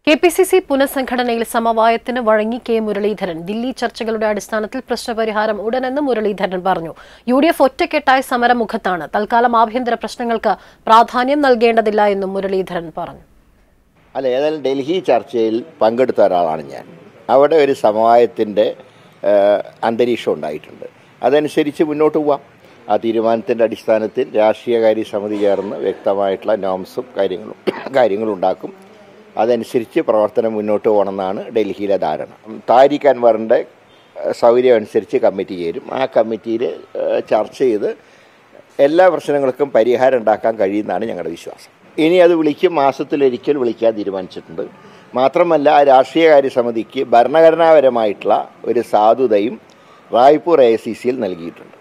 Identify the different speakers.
Speaker 1: K P C C പുനഃസംഘടനയിൽ സമവായത്തിന് വഴങ്ങി കെ മുരളീധരൻ ദില്ലി ചർച്ചകളുടെ അടിസ്ഥാനത്തിൽ പ്രശ്നപരിഹാരം ഉടനെന്ന് മുരളീധരൻ പറഞ്ഞു യു ഡി എഫ് ഒറ്റക്കെട്ടായ സമരമുഖത്താണ് തൽക്കാലം ആഭ്യന്തര പ്രശ്നങ്ങൾക്ക് പ്രാധാന്യം നൽകേണ്ടതില്ല എന്നും മുരളീധരൻ പറഞ്ഞു
Speaker 2: അല്ല ഏതായാലും ഡൽഹി ചർച്ചയിൽ പങ്കെടുത്ത ഒരാളാണ് ഞാൻ അവിടെ ഒരു സമവായത്തിൻ്റെ അന്തരീക്ഷം ഉണ്ടായിട്ടുണ്ട് അതനുസരിച്ച് മുന്നോട്ട് പോവാം ആ തീരുമാനത്തിൻ്റെ അടിസ്ഥാനത്തിൽ രാഷ്ട്രീയകാര്യ സമിതി ചേർന്ന് വ്യക്തമായിട്ടുള്ള നോംസും കാര്യങ്ങളും കാര്യങ്ങളും ഉണ്ടാക്കും അതനുസരിച്ച് പ്രവർത്തനം മുന്നോട്ട് പോകണമെന്നാണ് ഡൽഹിയിലെ ധാരണ താരിഖ് അൻവറിൻ്റെ സൗകര്യം അനുസരിച്ച് കമ്മിറ്റി ചേരും ആ കമ്മിറ്റിയിൽ ചർച്ച ചെയ്ത് എല്ലാ പ്രശ്നങ്ങൾക്കും പരിഹാരം ഉണ്ടാക്കാൻ കഴിയുമെന്നാണ് ഞങ്ങളുടെ വിശ്വാസം ഇനി അത് വിളിക്കും മാസത്തിലൊരിക്കൽ വിളിക്കാൻ തീരുമാനിച്ചിട്ടുണ്ട് മാത്രമല്ല ആ രാഷ്ട്രീയകാര്യ സമിതിക്ക് ഭരണഘടനാപരമായിട്ടുള്ള ഒരു സാധുതയും റായ്പൂർ എ ഐ സി സിയിൽ നൽകിയിട്ടുണ്ട്